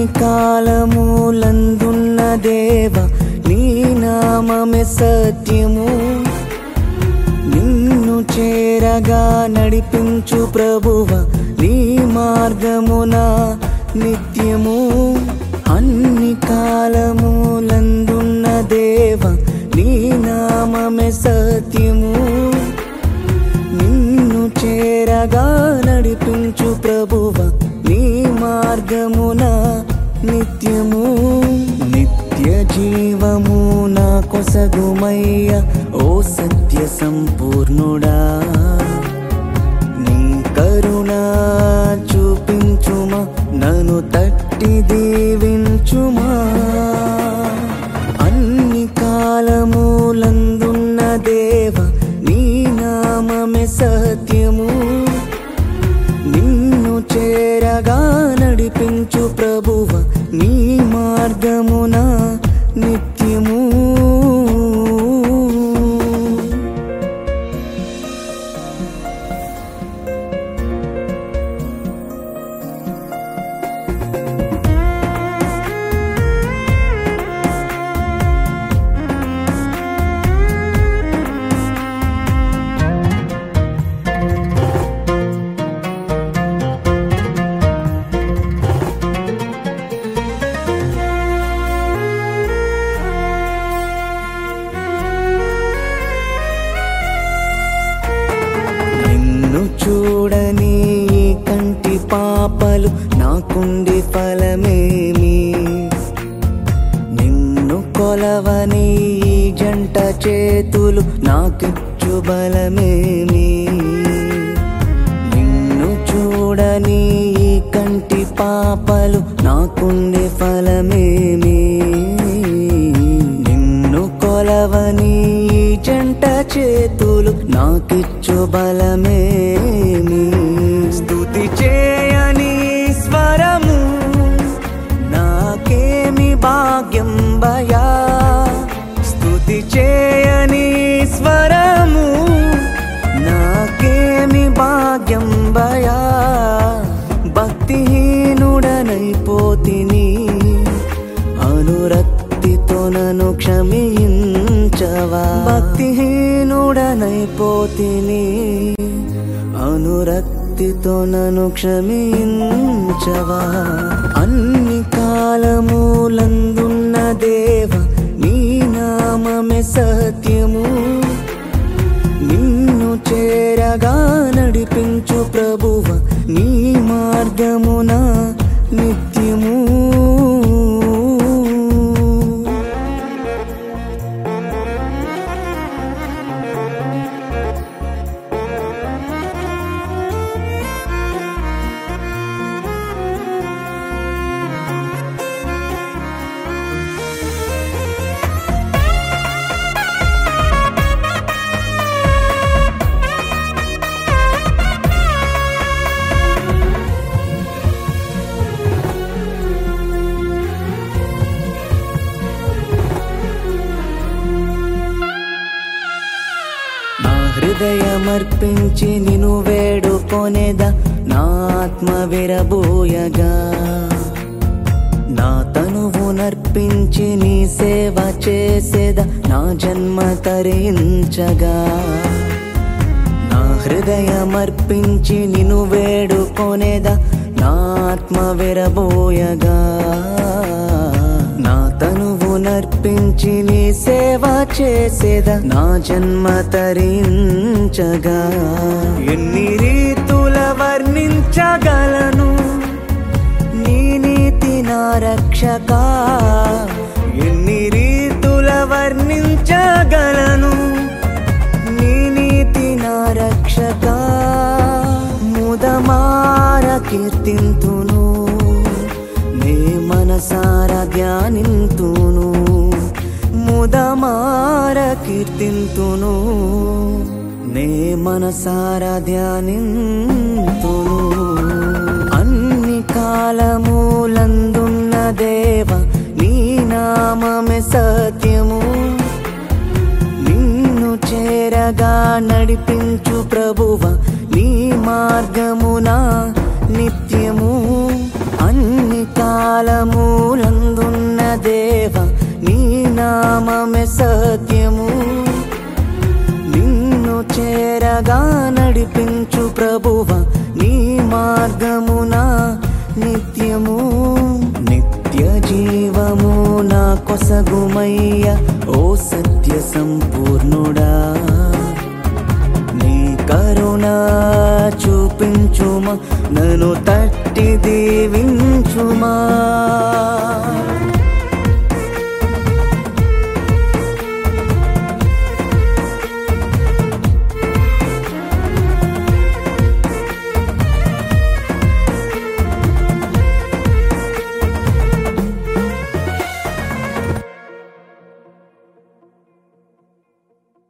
అన్ని కాలములందున్న దేవ నీ నామమే సత్యము నిన్ను చేరగా నడిపించు ప్రభువ నీ మార్గమున నిత్యము అన్ని కాలములందున్న దేవ నీ నామమే సత్యము నిన్ను చేరగా నడిపించు ప్రభువ నీ మార్గమున నిత్యము నిత్య జీవము నా కొసగుమయ్య ఓ సత్య సంపూర్ణుడా నీ కరుణ చూపించుమా నన్ను తట్టి దీవించుమా అన్ని కాలములందున్న దేవ నీ నామమే సత్యము నిన్ను చేరగా నడిపించు ప్రభువ నీ మార్గమున నిత్యము నిన్ను చూడని ఈ కంటి పాపలు నాకుండి ఫలమేమి నిన్ను కొలవని ఈ జంట చేతులు నాకిచ్చు బలమేమి నిన్ను చూడని ఈ కంటి పాపలు నాకుండి ఫలమేమి నిన్ను కొలవని ఈ జంట చేతులు నాకిచ్చు బలమేమి స్తుతి చేయని స్వరము నాకేమి భాగ్యం భయా స్తుతి చేయని స్వరము నాకేమి భాగ్యం భయా భక్తిహీనుడనైపోతిని అనురక్తితో నన్ను క్షమించవా భక్తిహీనుడనైపోతిని అనురక్తితో నన్ను క్షమించవా అన్ని కాలములందున్న దేవ నీ నామమే సత్యము నిన్ను చేరగా నడిపించు ప్రభువ నీ మార్గమున నిత్యము నా హృదయమర్పించి నిన్ను వేడుకొనేదా నా ఆత్మ విరబోయగా నా తనువు నర్పించి నీ సేవ చేసేదా నా జన్మ తరించగా నా హృదయమర్పించి నిన్ను వేడుకొనేదా నా ఆత్మ విరబోయగా నా తనువు నర్పించి నీ సేవ చేసేదా నా జన్మ తరించగా ఎన్ని రీతుల వర్ణించగలను నీ నీతి నా రక్షక ఎన్ని రీతుల వర్ణించగలను నీ నీతి నా రక్షక ముదమార కీర్తింతును నే మనసార ధ్యానింతును ముదమార కీర్తింతును నే మనసార ధ్యానింతును అన్ని కాలములందున్న దేవ నీ నామమే సత్యము నిన్ను చేరగా నడిపించు ప్రభువ నీ మార్గమున నిత్యము అన్ని కాలము నామమే సత్యము నిన్ను చేరగా నడిపించు ప్రభువ నీ మార్గమున నిత్యము నిత్య జీవము నా కొసగుమయ్య ఓ సత్య సంపూర్ణుడా నీ కరుణ చూపించుమా నన్ను తట్టి దీవించుమా